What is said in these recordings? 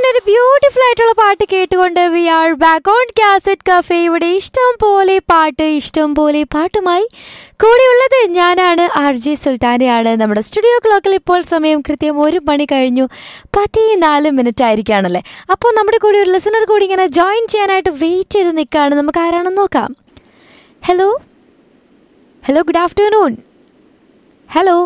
അങ്ങനെ ഒരു ബ്യൂട്ടിഫുൾ ആയിട്ടുള്ള പാട്ട് കേട്ടുകൊണ്ട് we are back on cassette cafe ഇവിടെ ഇഷ്ടം പോലെ പാട്ട് ഇഷ്ടം പോലെ പാട്ടുമായി കൂടെയുള്ളത് ഞാനാണ് ആർ ജെ സുൽത്താനയാണ് നമ്മുടെ സ്റ്റുഡിയോ ക്ലോക്കിൽ ഇപ്പോൾ സമയം കൃത്യം ഒരു മണി കഴിഞ്ഞു പതിനാല് മിനിറ്റ് ആയിരിക്കുകയാണല്ലേ അപ്പോൾ നമ്മുടെ കൂടെ ഒരു ലിസണർ കൂടി ഇങ്ങനെ ജോയിൻ ചെയ്യാനായിട്ട് വെയിറ്റ് ചെയ്ത് നിൽക്കുകയാണ് നമുക്ക് ആരാണെന്ന് നോക്കാം hello hello good afternoon hello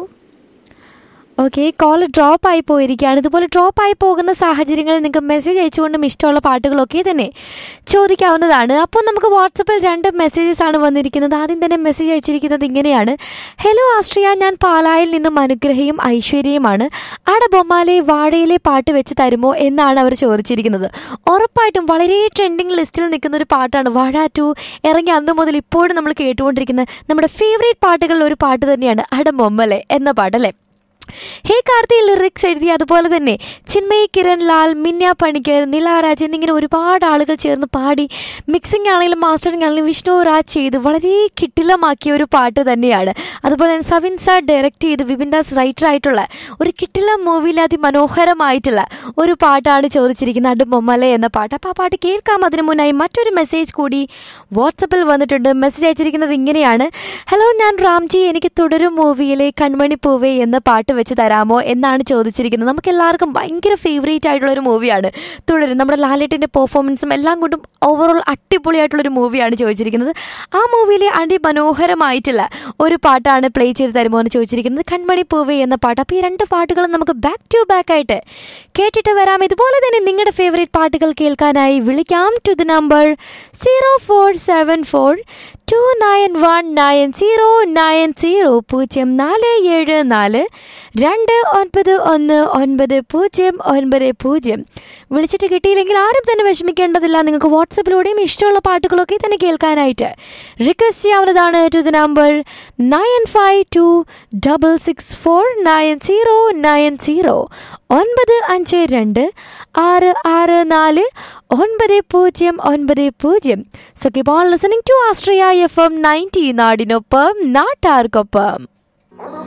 okay call drop ആയി പോയിരിക്കുകയാണ് ഇതുപോലെ ഡ്രോപ്പ് ആയി പോകുന്ന സാഹചര്യങ്ങളിൽ നിങ്ങൾക്ക് മെസ്സേജ് അയച്ചുകൊണ്ടും ഇഷ്ടമുള്ള പാട്ടുകളൊക്കെ തന്നെ ചോദിക്കാവുന്നതാണ് അപ്പോൾ നമുക്ക് വാട്സപ്പിൽ രണ്ട് മെസ്സേജസ് ആണ് വന്നിരിക്കുന്നത് ആദ്യം തന്നെ മെസ്സേജ് അയച്ചിരിക്കുന്നത് ഇങ്ങനെയാണ് ഹലോ ആസ്ട്രിയ ഞാൻ പാലായിൽ നിന്നും അനുഗ്രഹയും ഐശ്വര്യയുമാണ് ആടെ ബൊമ്മാലെ വാഴയിലെ പാട്ട് വെച്ച് തരുമോ എന്നാണ് അവർ ചോദിച്ചിരിക്കുന്നത് ഉറപ്പായിട്ടും വളരെ ട്രെൻഡിങ് ലിസ്റ്റിൽ നിൽക്കുന്ന ഒരു പാട്ടാണ് വാഴ ടു ഇറങ്ങി അന്ന് മുതൽ ഇപ്പോഴും നമ്മൾ കേട്ടുകൊണ്ടിരിക്കുന്ന നമ്മുടെ ഫേവറേറ്റ് പാട്ടുകളിൽ ഒരു പാട്ട് തന്നെയാണ് അട ബൊമ്മലെ എന്ന പാട്ടല്ലേ ഹേ കാർത്തി ലിറിക്സ് എഴുതി അതുപോലെ തന്നെ ചിന്മയ് കിരൺ ലാൽ മിന്യ പണിക്കർ നിലാരാജ് എന്നിങ്ങനെ ഒരുപാട് ആളുകൾ ചേർന്ന് പാടി മിക്സിംഗ് ആണെങ്കിലും മാസ്റ്ററിംഗ് ആണെങ്കിലും വിഷ്ണു രാജ് ചെയ്ത് വളരെ കിട്ടിലമാക്കിയ ഒരു പാട്ട് തന്നെയാണ് അതുപോലെ തന്നെ സവിൻ സാർ ഡയറക്റ്റ് ചെയ്ത് വിപിൻ ദാസ് റൈറ്റർ ആയിട്ടുള്ള ഒരു കിട്ടില മൂവിയിൽ അതിമനോഹരമായിട്ടുള്ള ഒരു പാട്ടാണ് ചോദിച്ചിരിക്കുന്നത് അടു മൊമ്മല എന്ന പാട്ട് അപ്പോൾ ആ പാട്ട് കേൾക്കാം അതിനു മുന്നായി മറ്റൊരു മെസ്സേജ് കൂടി വാട്സപ്പിൽ വന്നിട്ടുണ്ട് മെസ്സേജ് അയച്ചിരിക്കുന്നത് ഇങ്ങനെയാണ് ഹലോ ഞാൻ റാംജി എനിക്ക് തുടരും മൂവിയിലെ കൺമണി പൂവേ എന്ന പാട്ട് വെച്ച് തരാമോ എന്നാണ് ചോദിച്ചിരിക്കുന്നത് നമുക്ക് എല്ലാവർക്കും ഭയങ്കര ഫേവറേറ്റ് ആയിട്ടുള്ള ഒരു മൂവിയാണ് തുടരും നമ്മുടെ ലാലേട്ടിൻ്റെ പെർഫോമൻസും എല്ലാം കൊണ്ടും ഓവറോൾ അടിപൊളിയായിട്ടുള്ളൊരു മൂവിയാണ് ചോദിച്ചിരിക്കുന്നത് ആ മൂവിയിലെ അതിമനോഹരമായിട്ടുള്ള ഒരു പാട്ടാണ് പ്ലേ ചെയ്ത് തരുമോ എന്ന് ചോദിച്ചിരിക്കുന്നത് കൺമണി പൂവേ എന്ന പാട്ട് അപ്പോൾ ഈ രണ്ട് പാട്ടുകളും നമുക്ക് ബാക്ക് ടു ബാക്ക് ആയിട്ട് കേട്ടിട്ട് വരാം ഇതുപോലെ തന്നെ നിങ്ങളുടെ ഫേവറേറ്റ് പാട്ടുകൾ കേൾക്കാനായി വിളിക്കാം to the number zero four seven four two nine one nine zero nine zero പൂജ്യം നാല് ഏഴ് നാല് രണ്ട് ഒൻപത് ഒന്ന് ഒൻപത് പൂജ്യം ഒൻപത് പൂജ്യം വിളിച്ചിട്ട് കിട്ടിയില്ലെങ്കിൽ ആരും തന്നെ വിഷമിക്കേണ്ടതില്ല നിങ്ങൾക്ക് വാട്സപ്പിലൂടെയും ഇഷ്ടമുള്ള പാട്ടുകളൊക്കെ തന്നെ കേൾക്കാനായിട്ട് റിക്വസ്റ്റ് ചെയ്യാവുന്നതാണ് to the number nine five two double six four nine zero nine zero ഒൻപത് അഞ്ച് രണ്ട് ആറ് ആറ് നാല് ഒൻപത് പൂജ്യം ഒൻപത് പൂജ്യം so keep on listening to ആസ്ട്രിയ എഫ് എം നയൻറ്റി നാടിനൊപ്പം നാട്ടാർക്കൊപ്പം